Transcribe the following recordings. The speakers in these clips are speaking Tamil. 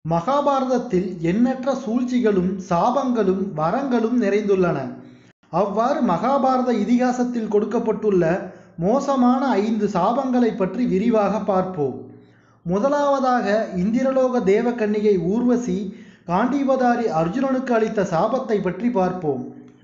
மகாபாரதத்தில் எண்ணற்ற சூழ்ச்சிகளும் சாபங்களும் வரங்களும் நிறைந்துள்ளன அவ்வாறு மகாபாரத இதிகாசத்தில் கொடுக்கப்பட்டுள்ள மோசமான ஐந்து சாபங்களை பற்றி விரிவாக பார்ப்போம் முதலாவதாக இந்திரலோக தேவகன்னிகை ஊர்வசி காண்டீபதாரி அர்ஜுனனுக்கு அளித்த சாபத்தை பற்றி பார்ப்போம்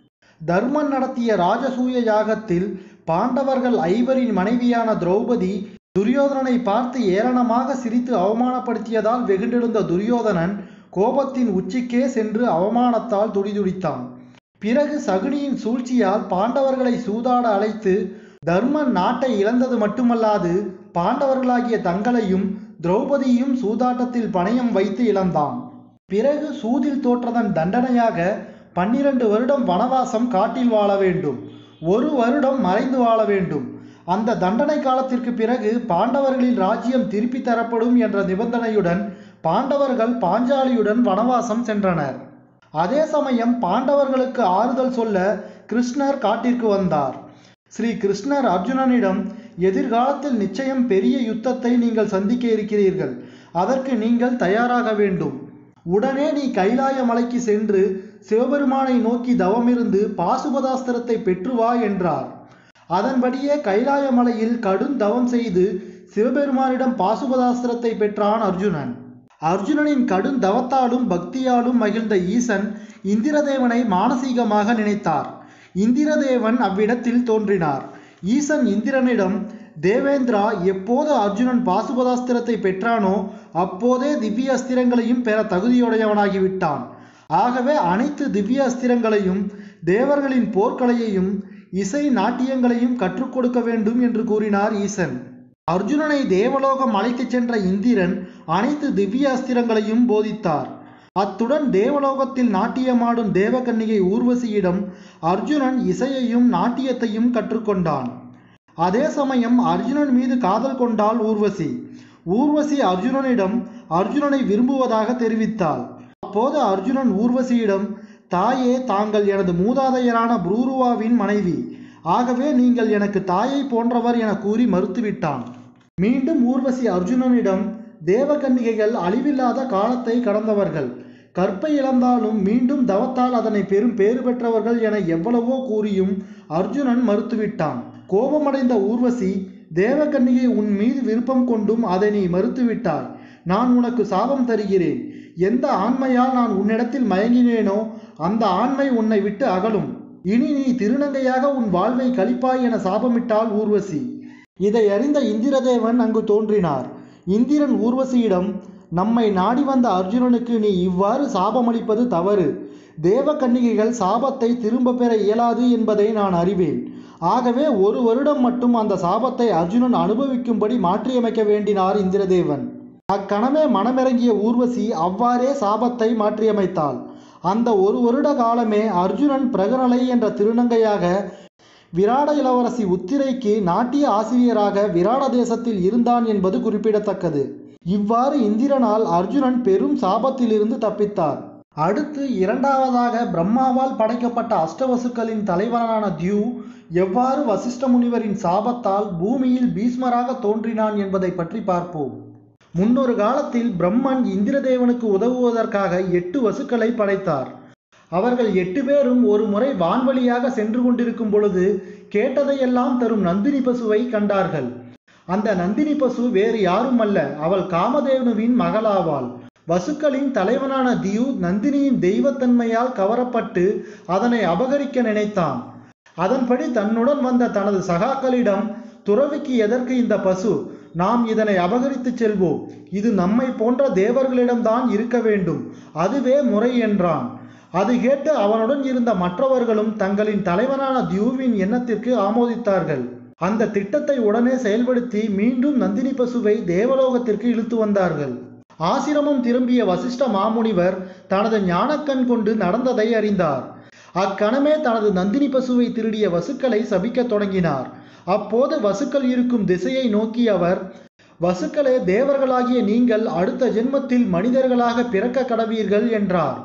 தர்மன் நடத்திய ராஜசூய யாகத்தில் பாண்டவர்கள் ஐவரின் மனைவியான திரௌபதி துரியோதனனை பார்த்து ஏளனமாக சிரித்து அவமானப்படுத்தியதால் வெகுண்டெழுந்த துரியோதனன் கோபத்தின் உச்சிக்கே சென்று அவமானத்தால் துடிதுடித்தான் பிறகு சகுனியின் சூழ்ச்சியால் பாண்டவர்களை சூதாட அழைத்து தர்மன் நாட்டை இழந்தது மட்டுமல்லாது பாண்டவர்களாகிய தங்களையும் திரௌபதியும் சூதாட்டத்தில் பணயம் வைத்து இழந்தான் பிறகு சூதில் தோற்றதன் தண்டனையாக பன்னிரண்டு வருடம் வனவாசம் காட்டில் வாழ வேண்டும் ஒரு வருடம் மறைந்து வாழ வேண்டும் அந்த தண்டனை காலத்திற்கு பிறகு பாண்டவர்களின் ராஜ்யம் திருப்பி தரப்படும் என்ற நிபந்தனையுடன் பாண்டவர்கள் பாஞ்சாலியுடன் வனவாசம் சென்றனர் அதே சமயம் பாண்டவர்களுக்கு ஆறுதல் சொல்ல கிருஷ்ணர் காட்டிற்கு வந்தார் ஸ்ரீ கிருஷ்ணர் அர்ஜுனனிடம் எதிர்காலத்தில் நிச்சயம் பெரிய யுத்தத்தை நீங்கள் சந்திக்க இருக்கிறீர்கள் அதற்கு நீங்கள் தயாராக வேண்டும் உடனே நீ கைலாய மலைக்கு சென்று சிவபெருமானை நோக்கி தவமிருந்து பாசுபதாஸ்திரத்தை பெற்று வா என்றார் அதன்படியே கைலாய மலையில் கடும் தவம் செய்து சிவபெருமானிடம் பாசுபதாஸ்திரத்தை பெற்றான் அர்ஜுனன் அர்ஜுனனின் கடும் தவத்தாலும் பக்தியாலும் மகிழ்ந்த ஈசன் இந்திரதேவனை மானசீகமாக நினைத்தார் இந்திரதேவன் அவ்விடத்தில் தோன்றினார் ஈசன் இந்திரனிடம் தேவேந்திரா எப்போது அர்ஜுனன் பாசுபதாஸ்திரத்தை பெற்றானோ அப்போதே திவ்ய அஸ்திரங்களையும் பெற தகுதியுடையவனாகிவிட்டான் ஆகவே அனைத்து திவ்ய அஸ்திரங்களையும் தேவர்களின் போர்க்கலையையும் இசை நாட்டியங்களையும் கற்றுக் கொடுக்க வேண்டும் என்று கூறினார் ஈசன் அர்ஜுனனை தேவலோகம் அழைத்துச் சென்ற இந்திரன் அனைத்து திவ்ய அஸ்திரங்களையும் போதித்தார் அத்துடன் தேவலோகத்தில் நாட்டியமாடும் தேவகன்னிகை ஊர்வசியிடம் அர்ஜுனன் இசையையும் நாட்டியத்தையும் கற்றுக்கொண்டான் அதே சமயம் அர்ஜுனன் மீது காதல் கொண்டாள் ஊர்வசி ஊர்வசி அர்ஜுனனிடம் அர்ஜுனனை விரும்புவதாக தெரிவித்தாள் அப்போது அர்ஜுனன் ஊர்வசியிடம் தாயே தாங்கள் எனது மூதாதையரான புரூருவாவின் மனைவி ஆகவே நீங்கள் எனக்கு தாயை போன்றவர் என கூறி மறுத்துவிட்டான் மீண்டும் ஊர்வசி அர்ஜுனனிடம் தேவகன்னிகைகள் அழிவில்லாத காலத்தை கடந்தவர்கள் கற்பை இழந்தாலும் மீண்டும் தவத்தால் அதனை பெரும் பேறு பெற்றவர்கள் என எவ்வளவோ கூறியும் அர்ஜுனன் மறுத்துவிட்டான் கோபமடைந்த ஊர்வசி தேவகன்னிகை உன் மீது விருப்பம் கொண்டும் அதை நீ மறுத்துவிட்டாய் நான் உனக்கு சாபம் தருகிறேன் எந்த ஆண்மையால் நான் உன்னிடத்தில் மயங்கினேனோ அந்த ஆண்மை உன்னை விட்டு அகலும் இனி நீ திருநங்கையாக உன் வாழ்வை கழிப்பாய் என சாபமிட்டாள் ஊர்வசி இதை அறிந்த இந்திரதேவன் அங்கு தோன்றினார் இந்திரன் ஊர்வசியிடம் நம்மை நாடி வந்த அர்ஜுனனுக்கு நீ இவ்வாறு சாபமளிப்பது தவறு தேவ கன்னிகைகள் சாபத்தை திரும்ப பெற இயலாது என்பதை நான் அறிவேன் ஆகவே ஒரு வருடம் மட்டும் அந்த சாபத்தை அர்ஜுனன் அனுபவிக்கும்படி மாற்றியமைக்க வேண்டினார் இந்திரதேவன் அக்கணமே மனமிறங்கிய ஊர்வசி அவ்வாறே சாபத்தை மாற்றியமைத்தாள் அந்த ஒரு வருட காலமே அர்ஜுனன் பிரகரலை என்ற திருநங்கையாக விராட இளவரசி உத்திரைக்கு நாட்டிய ஆசிரியராக விராட தேசத்தில் இருந்தான் என்பது குறிப்பிடத்தக்கது இவ்வாறு இந்திரனால் அர்ஜுனன் பெரும் சாபத்திலிருந்து தப்பித்தார் அடுத்து இரண்டாவதாக பிரம்மாவால் படைக்கப்பட்ட அஷ்டவசுக்களின் தலைவனான தியூ எவ்வாறு வசிஷ்ட முனிவரின் சாபத்தால் பூமியில் பீஷ்மராக தோன்றினான் என்பதை பற்றி பார்ப்போம் முன்னொரு காலத்தில் பிரம்மன் இந்திரதேவனுக்கு உதவுவதற்காக எட்டு வசுக்களை படைத்தார் அவர்கள் எட்டு பேரும் ஒரு முறை வான்வழியாக சென்று கொண்டிருக்கும் பொழுது கேட்டதையெல்லாம் தரும் நந்தினி பசுவை கண்டார்கள் அந்த நந்தினி பசு வேறு யாரும் அல்ல அவள் காமதேவனுவின் மகளாவாள் வசுக்களின் தலைவனான தியு நந்தினியின் தெய்வத்தன்மையால் கவரப்பட்டு அதனை அபகரிக்க நினைத்தான் அதன்படி தன்னுடன் வந்த தனது சகாக்களிடம் துறவிக்கு எதற்கு இந்த பசு நாம் இதனை அபகரித்து செல்வோம் இது நம்மை போன்ற தேவர்களிடம்தான் இருக்க வேண்டும் அதுவே முறை என்றான் அது கேட்டு அவனுடன் இருந்த மற்றவர்களும் தங்களின் தலைவனான தியூவின் எண்ணத்திற்கு ஆமோதித்தார்கள் அந்த திட்டத்தை உடனே செயல்படுத்தி மீண்டும் நந்தினி பசுவை தேவலோகத்திற்கு இழுத்து வந்தார்கள் ஆசிரமம் திரும்பிய வசிஷ்ட மாமுனிவர் தனது ஞானக்கண் கொண்டு நடந்ததை அறிந்தார் அக்கணமே தனது நந்தினி பசுவை திருடிய வசுக்களை சபிக்கத் தொடங்கினார் அப்போது வசுக்கள் இருக்கும் திசையை நோக்கி அவர் வசுக்களே தேவர்களாகிய நீங்கள் அடுத்த ஜென்மத்தில் மனிதர்களாக பிறக்க கடவீர்கள் என்றார்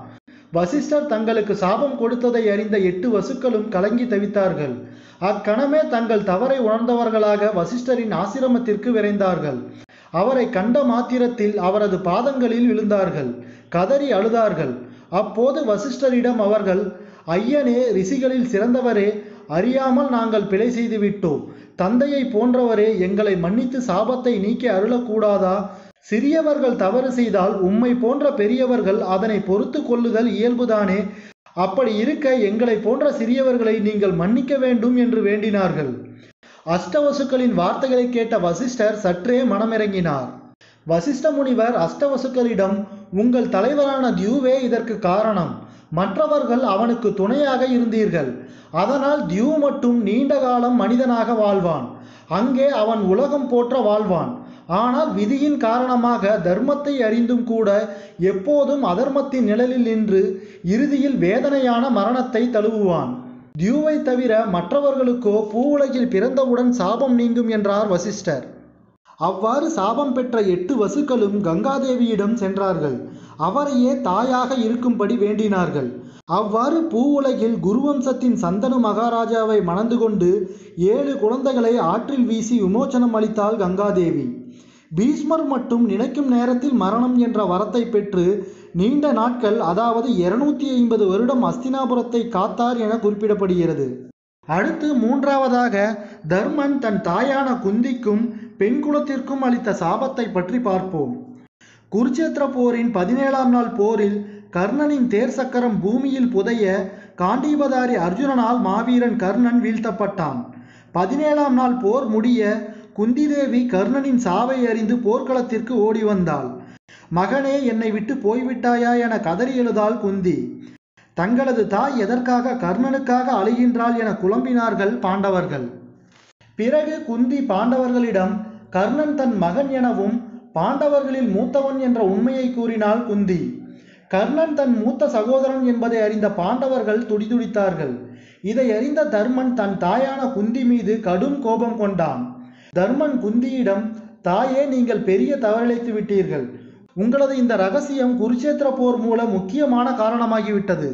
வசிஷ்டர் தங்களுக்கு சாபம் கொடுத்ததை அறிந்த எட்டு வசுக்களும் கலங்கி தவித்தார்கள் அக்கணமே தங்கள் தவறை உணர்ந்தவர்களாக வசிஷ்டரின் ஆசிரமத்திற்கு விரைந்தார்கள் அவரை கண்ட மாத்திரத்தில் அவரது பாதங்களில் விழுந்தார்கள் கதறி அழுதார்கள் அப்போது வசிஷ்டரிடம் அவர்கள் ஐயனே ரிஷிகளில் சிறந்தவரே அறியாமல் நாங்கள் பிழை செய்து விட்டோம் தந்தையை போன்றவரே எங்களை மன்னித்து சாபத்தை நீக்கி அருளக்கூடாதா சிறியவர்கள் தவறு செய்தால் உம்மை போன்ற பெரியவர்கள் அதனை பொறுத்து கொள்ளுதல் இயல்புதானே அப்படி இருக்க எங்களை போன்ற சிறியவர்களை நீங்கள் மன்னிக்க வேண்டும் என்று வேண்டினார்கள் அஷ்டவசுக்களின் வார்த்தைகளை கேட்ட வசிஷ்டர் சற்றே மனமிறங்கினார் வசிஷ்ட முனிவர் அஷ்டவசுக்களிடம் உங்கள் தலைவரான தியூவே இதற்கு காரணம் மற்றவர்கள் அவனுக்கு துணையாக இருந்தீர்கள் அதனால் தியூ மட்டும் நீண்ட காலம் மனிதனாக வாழ்வான் அங்கே அவன் உலகம் போற்ற வாழ்வான் ஆனால் விதியின் காரணமாக தர்மத்தை அறிந்தும் கூட எப்போதும் அதர்மத்தின் நிழலில் நின்று இறுதியில் வேதனையான மரணத்தை தழுவுவான் தியூவை தவிர மற்றவர்களுக்கோ பூவுலகில் பிறந்தவுடன் சாபம் நீங்கும் என்றார் வசிஷ்டர் அவ்வாறு சாபம் பெற்ற எட்டு வசுக்களும் கங்காதேவியிடம் சென்றார்கள் அவரையே தாயாக இருக்கும்படி வேண்டினார்கள் அவ்வாறு பூவுலகில் குருவம்சத்தின் சந்தனு மகாராஜாவை மணந்து கொண்டு ஏழு குழந்தைகளை ஆற்றில் வீசி விமோச்சனம் அளித்தாள் கங்காதேவி பீஷ்மர் மட்டும் நினைக்கும் நேரத்தில் மரணம் என்ற வரத்தை பெற்று நீண்ட நாட்கள் அதாவது இருநூத்தி ஐம்பது வருடம் அஸ்தினாபுரத்தை காத்தார் என குறிப்பிடப்படுகிறது அடுத்து மூன்றாவதாக தர்மன் தன் தாயான குந்திக்கும் பெண் குலத்திற்கும் அளித்த சாபத்தை பற்றி பார்ப்போம் குருச்சேத்திர போரின் பதினேழாம் நாள் போரில் கர்ணனின் தேர் சக்கரம் பூமியில் புதைய காண்டீபதாரி அர்ஜுனனால் மாவீரன் கர்ணன் வீழ்த்தப்பட்டான் பதினேழாம் நாள் போர் முடிய குந்திதேவி கர்ணனின் சாவை அறிந்து போர்க்களத்திற்கு ஓடி வந்தாள் மகனே என்னை விட்டு போய்விட்டாயா என கதறி எழுதாள் குந்தி தங்களது தாய் எதற்காக கர்ணனுக்காக அழுகின்றாள் என குழம்பினார்கள் பாண்டவர்கள் பிறகு குந்தி பாண்டவர்களிடம் கர்ணன் தன் மகன் எனவும் பாண்டவர்களில் மூத்தவன் என்ற உண்மையை கூறினாள் குந்தி கர்ணன் தன் மூத்த சகோதரன் என்பதை அறிந்த பாண்டவர்கள் துடிதுடித்தார்கள் இதை அறிந்த தர்மன் தன் தாயான குந்தி மீது கடும் கோபம் கொண்டான் தர்மன் குந்தியிடம் தாயே நீங்கள் பெரிய தவறிழைத்து விட்டீர்கள் உங்களது இந்த ரகசியம் குருச்சேத்திர போர் மூலம் முக்கியமான காரணமாகிவிட்டது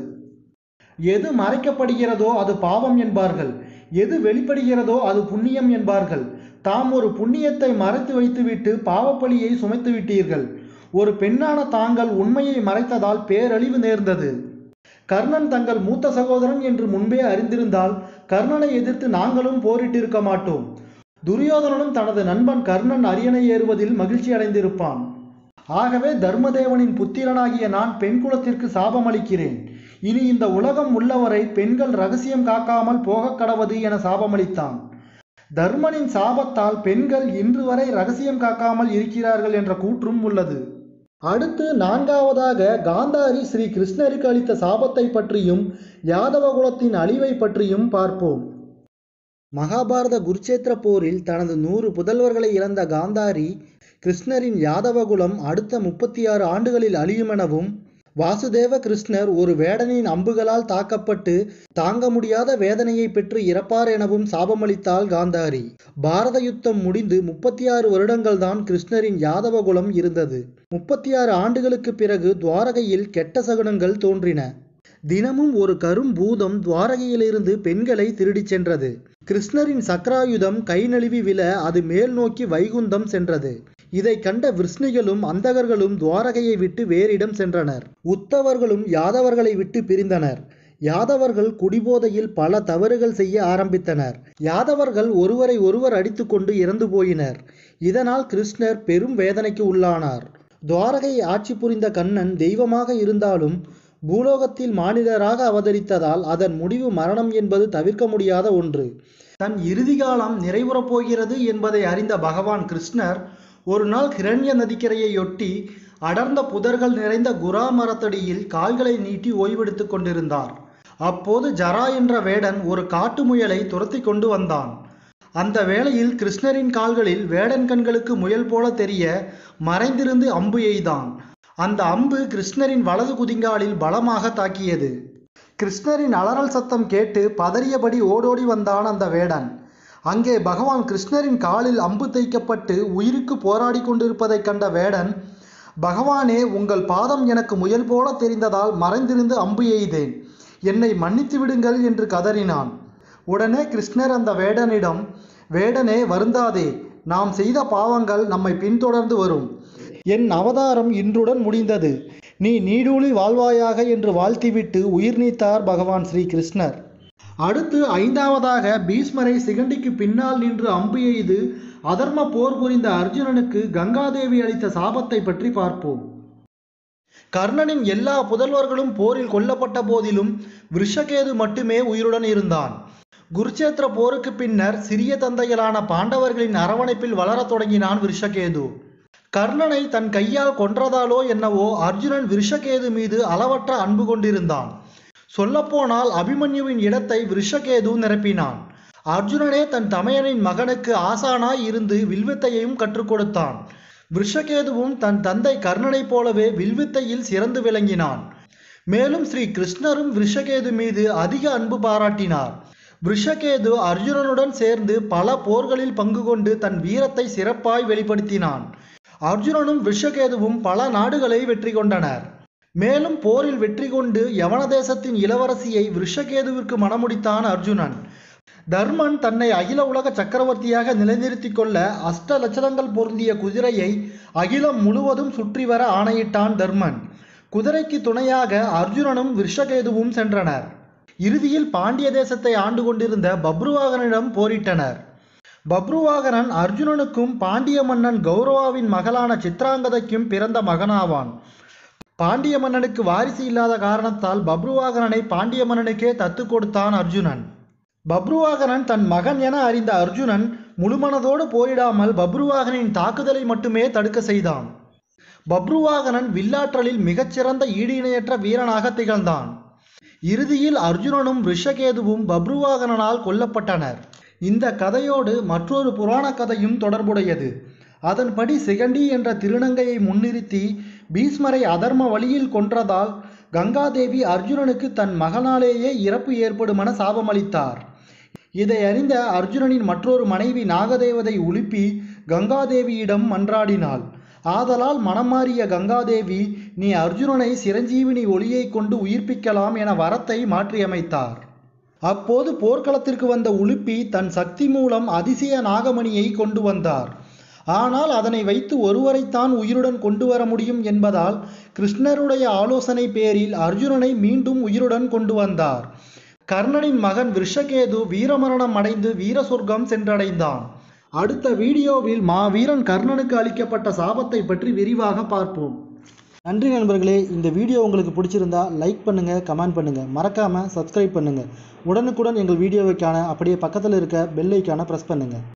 எது மறைக்கப்படுகிறதோ அது பாவம் என்பார்கள் எது வெளிப்படுகிறதோ அது புண்ணியம் என்பார்கள் தாம் ஒரு புண்ணியத்தை மறைத்து வைத்துவிட்டு பாவப்பழியை சுமைத்து விட்டீர்கள் ஒரு பெண்ணான தாங்கள் உண்மையை மறைத்ததால் பேரழிவு நேர்ந்தது கர்ணன் தங்கள் மூத்த சகோதரன் என்று முன்பே அறிந்திருந்தால் கர்ணனை எதிர்த்து நாங்களும் போரிட்டிருக்க மாட்டோம் துரியோதனனும் தனது நண்பன் கர்ணன் அரியணை ஏறுவதில் மகிழ்ச்சி அடைந்திருப்பான் ஆகவே தர்மதேவனின் புத்திரனாகிய நான் பெண் குலத்திற்கு சாபம் அளிக்கிறேன் இனி இந்த உலகம் உள்ளவரை பெண்கள் ரகசியம் காக்காமல் போகக் கடவது என சாபமளித்தான் தர்மனின் சாபத்தால் பெண்கள் இன்று வரை ரகசியம் காக்காமல் இருக்கிறார்கள் என்ற கூற்றும் உள்ளது அடுத்து நான்காவதாக காந்தாரி ஸ்ரீ கிருஷ்ணருக்கு அளித்த சாபத்தை பற்றியும் யாதவ குலத்தின் அழிவை பற்றியும் பார்ப்போம் மகாபாரத குருச்சேத்திர போரில் தனது நூறு புதல்வர்களை இழந்த காந்தாரி கிருஷ்ணரின் யாதவகுலம் அடுத்த முப்பத்தி ஆறு ஆண்டுகளில் அழியுமெனவும் வாசுதேவ கிருஷ்ணர் ஒரு வேடனின் அம்புகளால் தாக்கப்பட்டு தாங்க முடியாத வேதனையை பெற்று இறப்பார் எனவும் சாபமளித்தாள் காந்தாரி பாரத யுத்தம் முடிந்து முப்பத்தி ஆறு வருடங்கள்தான் கிருஷ்ணரின் யாதவகுலம் இருந்தது முப்பத்தி ஆறு ஆண்டுகளுக்கு பிறகு துவாரகையில் கெட்ட சகுனங்கள் தோன்றின தினமும் ஒரு கரும் பூதம் துவாரகையிலிருந்து பெண்களை திருடிச் சென்றது கிருஷ்ணரின் சக்கராயுதம் கை நழுவி விழ அது மேல் நோக்கி வைகுந்தம் சென்றது இதை கண்ட விஷ்ணிகளும் அந்தகர்களும் துவாரகையை விட்டு வேறிடம் சென்றனர் உத்தவர்களும் யாதவர்களை விட்டு பிரிந்தனர் யாதவர்கள் குடிபோதையில் பல தவறுகள் செய்ய ஆரம்பித்தனர் யாதவர்கள் ஒருவரை ஒருவர் அடித்துக்கொண்டு இறந்து போயினர் இதனால் கிருஷ்ணர் பெரும் வேதனைக்கு உள்ளானார் துவாரகை ஆட்சி புரிந்த கண்ணன் தெய்வமாக இருந்தாலும் பூலோகத்தில் மானிடராக அவதரித்ததால் அதன் முடிவு மரணம் என்பது தவிர்க்க முடியாத ஒன்று தன் இறுதி காலம் நிறைவுறப் போகிறது என்பதை அறிந்த பகவான் கிருஷ்ணர் ஒரு நாள் கிரண்ய நதிக்கரையொட்டி அடர்ந்த புதர்கள் நிறைந்த குரா மரத்தடியில் கால்களை நீட்டி ஓய்வெடுத்துக் கொண்டிருந்தார் அப்போது ஜரா என்ற வேடன் ஒரு காட்டு முயலை துரத்தி கொண்டு வந்தான் அந்த வேளையில் கிருஷ்ணரின் கால்களில் வேடன் கண்களுக்கு முயல் போல தெரிய மறைந்திருந்து அம்பு எய்தான் அந்த அம்பு கிருஷ்ணரின் வலது குதிங்காலில் பலமாக தாக்கியது கிருஷ்ணரின் அலறல் சத்தம் கேட்டு பதறியபடி ஓடோடி வந்தான் அந்த வேடன் அங்கே பகவான் கிருஷ்ணரின் காலில் அம்பு தைக்கப்பட்டு உயிருக்கு போராடி கொண்டிருப்பதைக் கண்ட வேடன் பகவானே உங்கள் பாதம் எனக்கு முயல் போல தெரிந்ததால் மறைந்திருந்து அம்பு எய்தேன் என்னை மன்னித்து விடுங்கள் என்று கதறினான் உடனே கிருஷ்ணர் அந்த வேடனிடம் வேடனே வருந்தாதே நாம் செய்த பாவங்கள் நம்மை பின்தொடர்ந்து வரும் என் அவதாரம் இன்றுடன் முடிந்தது நீ நீடூழி வாழ்வாயாக என்று வாழ்த்திவிட்டு உயிர் நீத்தார் பகவான் ஸ்ரீ கிருஷ்ணர் அடுத்து ஐந்தாவதாக பீஷ்மரை சிகண்டிக்கு பின்னால் நின்று அம்பு எய்து அதர்ம போர் புரிந்த அர்ஜுனனுக்கு கங்காதேவி அளித்த சாபத்தை பற்றி பார்ப்போம் கர்ணனின் எல்லா புதல்வர்களும் போரில் கொல்லப்பட்ட போதிலும் விருஷகேது மட்டுமே உயிருடன் இருந்தான் குருச்சேத்திர போருக்கு பின்னர் சிறிய தந்தைகளான பாண்டவர்களின் அரவணைப்பில் வளரத் தொடங்கினான் விருஷகேது கர்ணனை தன் கையால் கொன்றதாலோ என்னவோ அர்ஜுனன் விருஷகேது மீது அளவற்ற அன்பு கொண்டிருந்தான் சொல்லப்போனால் அபிமன்யுவின் இடத்தை விருஷகேது நிரப்பினான் அர்ஜுனனே தன் தமையனின் மகனுக்கு ஆசானாய் இருந்து வில்வித்தையையும் கற்றுக் கொடுத்தான் விருஷகேதுவும் தன் தந்தை கர்ணனைப் போலவே வில்வித்தையில் சிறந்து விளங்கினான் மேலும் ஸ்ரீ கிருஷ்ணரும் விருஷகேது மீது அதிக அன்பு பாராட்டினார் விருஷகேது அர்ஜுனனுடன் சேர்ந்து பல போர்களில் பங்கு கொண்டு தன் வீரத்தை சிறப்பாய் வெளிப்படுத்தினான் அர்ஜுனனும் விருஷகேதுவும் பல நாடுகளை வெற்றி கொண்டனர் மேலும் போரில் வெற்றி கொண்டு யவன தேசத்தின் இளவரசியை விருஷகேதுவிற்கு மணமுடித்தான் அர்ஜுனன் தர்மன் தன்னை அகில உலக சக்கரவர்த்தியாக நிலைநிறுத்திக் கொள்ள அஷ்ட லட்சணங்கள் பொருந்திய குதிரையை அகிலம் முழுவதும் சுற்றி வர ஆணையிட்டான் தர்மன் குதிரைக்கு துணையாக அர்ஜுனனும் விருஷகேதுவும் சென்றனர் இறுதியில் பாண்டிய தேசத்தை ஆண்டு கொண்டிருந்த பப்ருவாகனிடம் போரிட்டனர் பப்ருவாகனன் அர்ஜுனனுக்கும் பாண்டிய மன்னன் கௌரவாவின் மகளான சித்ராங்கதைக்கும் பிறந்த மகனாவான் பாண்டிய மன்னனுக்கு வாரிசு இல்லாத காரணத்தால் பப்ருவாகனனை பாண்டிய மன்னனுக்கே தத்து கொடுத்தான் அர்ஜுனன் பப்ருவாகனன் தன் மகன் என அறிந்த அர்ஜுனன் முழுமனதோடு போரிடாமல் பப்ருவாகனின் தாக்குதலை மட்டுமே தடுக்க செய்தான் பப்ருவாகனன் வில்லாற்றலில் மிகச்சிறந்த ஈடு இணையற்ற வீரனாக திகழ்ந்தான் இறுதியில் அர்ஜுனனும் ரிஷகேதுவும் பப்ருவாகனனால் கொல்லப்பட்டனர் இந்த கதையோடு மற்றொரு புராண கதையும் தொடர்புடையது அதன்படி சிகண்டி என்ற திருநங்கையை முன்னிறுத்தி பீஷ்மரை அதர்ம வழியில் கொன்றதால் கங்காதேவி அர்ஜுனனுக்கு தன் மகனாலேயே இறப்பு ஏற்படுமென சாபமளித்தார் இதை அறிந்த அர்ஜுனனின் மற்றொரு மனைவி நாகதேவதை உலுப்பி கங்காதேவியிடம் மன்றாடினாள் ஆதலால் மனமாறிய கங்காதேவி நீ அர்ஜுனனை சிரஞ்சீவினி ஒளியை கொண்டு உயிர்ப்பிக்கலாம் என வரத்தை மாற்றியமைத்தார் அப்போது போர்க்களத்திற்கு வந்த உலுப்பி தன் சக்தி மூலம் அதிசய நாகமணியை கொண்டு வந்தார் ஆனால் அதனை வைத்து ஒருவரைத்தான் உயிருடன் கொண்டு வர முடியும் என்பதால் கிருஷ்ணருடைய ஆலோசனை பேரில் அர்ஜுனனை மீண்டும் உயிருடன் கொண்டு வந்தார் கர்ணனின் மகன் விருஷகேது வீரமரணம் அடைந்து வீர சொர்க்கம் சென்றடைந்தான் அடுத்த வீடியோவில் மாவீரன் கர்ணனுக்கு அளிக்கப்பட்ட சாபத்தை பற்றி விரிவாக பார்ப்போம் நன்றி நண்பர்களே இந்த வீடியோ உங்களுக்கு பிடிச்சிருந்தா லைக் பண்ணுங்கள் கமெண்ட் பண்ணுங்கள் மறக்காமல் சப்ஸ்கிரைப் பண்ணுங்கள் உடனுக்குடன் எங்கள் வீடியோவை காண அப்படியே பக்கத்தில் இருக்க பெல் ஐக்கானை ப்ரெஸ் பண்ணுங்கள்